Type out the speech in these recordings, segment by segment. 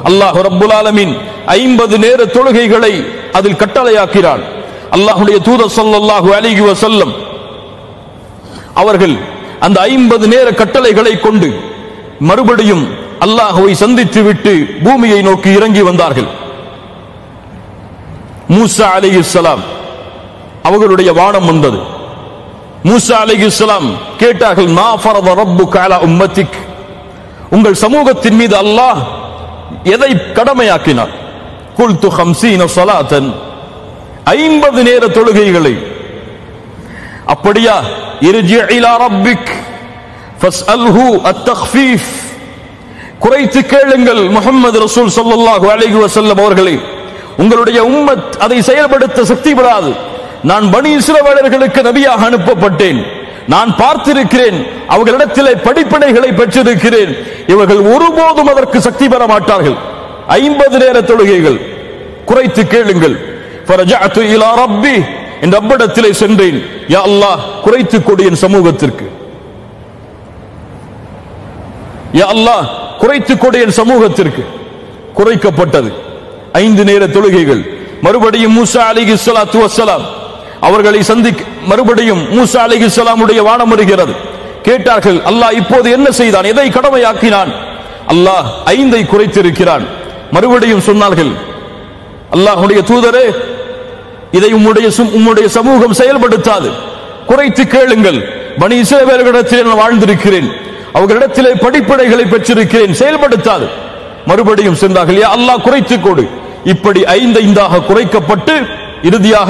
அல்லாஹ் ரப்புல் ஆலமீன் ஐம்பது நேர தொழுகைகளை அதில் கட்டளையாக்கிறான் அல்லாஹுடைய தூதர் ஸல்லல்லாஹு அலைஹி வஸல்லம் அவர்கள் அந்த ஐம்பது நேர கட்டளைகளை கொண்டு மறுபடியும் அல்லாஹுவை சந்தித்து விட்டு பூமியை நோக்கி இறங்கி வந்தார்கள் மூசா அலைஹிஸ்ஸலாம் அவர்களுடைய வானம் வந்தது மூசா அலைஹிஸ்ஸலாம் கேட்டார்கள் மா ஃபரத ரப்புக அலா உம்மத்திக் உங்கள் சமூகத்தின் மீது அல்லாஹ் எதை கடமையாக்கினார் குல்து ஹம்சீன ஸலாத்தன் ஐம்பது நேர தொழுகைகளை அப்படியா இர்ஜி இலா ரப்பிக் ஃபஸ்அல்ஹு அத்தக்ஃபீஃப் குறைத்து கேளுங்கள் முஹம்மது ரசூல் ஸல்லல்லாஹு அலைஹி வஸல்லம் அவர்களே உங்களுடைய உம்மத் அதை செயல்படுத்த சக்தி பெறாது நான் பனி இஸ்ரவேலர்களுக்கு நபியாக அனுப்பப்பட்டேன் நான் பார்த்திருக்கிறேன் அவர்களிடத்திலே படிப்பினைகளை பெற்றிருக்கிறேன் இவர்கள் ஒருபோதும் அதற்கு சக்தி பெற மாட்டார்கள் ஐம்பது நேர தொழுகைகள் குறைத்து கேளுங்கள் فرجعت الى ربي என் ரப்பிடத்திலே சென்றேன் யா அல்லாஹ் குறைத்து கொடு என் சமூகத்திற்கு யா அல்லாஹ் குறைத்து கொடு என் சமூகத்திற்கு குறைக்கப்பட்டது ஐந்து நேர தொழுகைகள் மறுபடியும் மூசா அலிகி ஸலாத்து வஸ்ஸலாம் அவர்களை சந்திக்க மறுபடியும் மூசா அலிகி ஸலாமுடைய வானம் வருகிறது கேட்டார்கள் அல்லாஹ் இப்போது என்ன செய்தான் எதை கடமையாக்கினான் அல்லாஹ் ஐந்தை குறைத்திருக்கிறான் மறுபடியும் சொன்னார்கள் அல்லாஹ்வுடைய தூதரே இதை உம்முடைய சு- உம்முடைய சமூகம் செயல்படுத்தாது குறைத்து கேளுங்கள் பனி இஸ்ரவேலர்களிடத்திலே நான் வாழ்ந்திருக்கிறேன் அவர்களிடத்திலே படிப்படைகளை பெற்றிருக்கிறேன் செயல்படுத்தாது மறுபடியும் சென்றார்கள் யா அல்லாஹ் குறைத்து கொடு இப்படி ஐந்து ஐந்தாக குறைக்கப்பட்டு இறுதியாக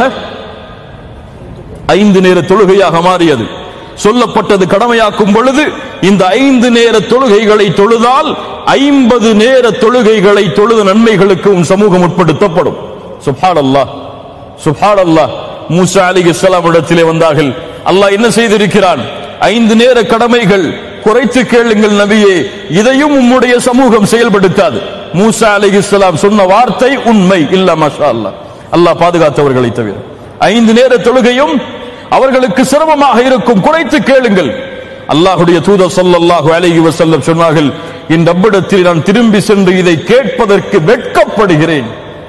ஐந்து நேர தொழுகையாக மாறியது சொல்லப்பட்டது கடமையாக்கும் பொழுது இந்த ஐந்து நேர தொழுகைகளை தொழுதால் ஐம்பது நேர தொழுகைகளை தொழுத நன்மைகளுக்கு உன் சமூகம் உட்படுத்தப்படும் சுப்ஹான் அல்லாஹ் சுப்ஹான் அல்லாஹ் மூசா அலிஹிஸ்ஸலாம் இடத்திலே வந்தார்கள் அல்லாஹ் என்ன செய்திருக்கிறான் ஐந்து நேர கடமைகள் குறைத்து கேளுங்கள் நபியே இதையும் உம்முடைய சமூகம் செயல்படுத்தாது மூசா அலிஹிஸ்ஸலாம் சொன்ன வார்த்தை உண்மை இல்ல மஷா அல்லாஹ் அல்லாஹ் பாதுகாத்தவர்களை தவிர ஐந்து நேர தொழுகையும் அவர்களுக்கு சிரமமாக இருக்கும் குறைத்து கேளுங்கள் அல்லாஹுடைய தூதர் ஸல்லல்லாஹு அலைஹி வஸல்லம் சொன்னார்கள் இந்த ரப்பிடத்தில் நான் திரும்பி சென்று இதை கேட்பதற்கு வெட்கப்படுகிறேன்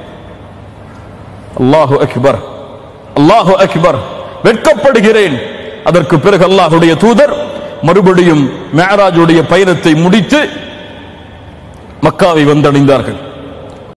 அல்லாஹு அக்பர் அல்லாஹு அக்பர் வெட்கப்படுகிறேன் அதற்கு பிறகு அல்லாஹுடைய தூதர் மறுபடியும் மேராஜுடைய பயணத்தை முடித்து மக்காவை வந்தடைந்தார்கள்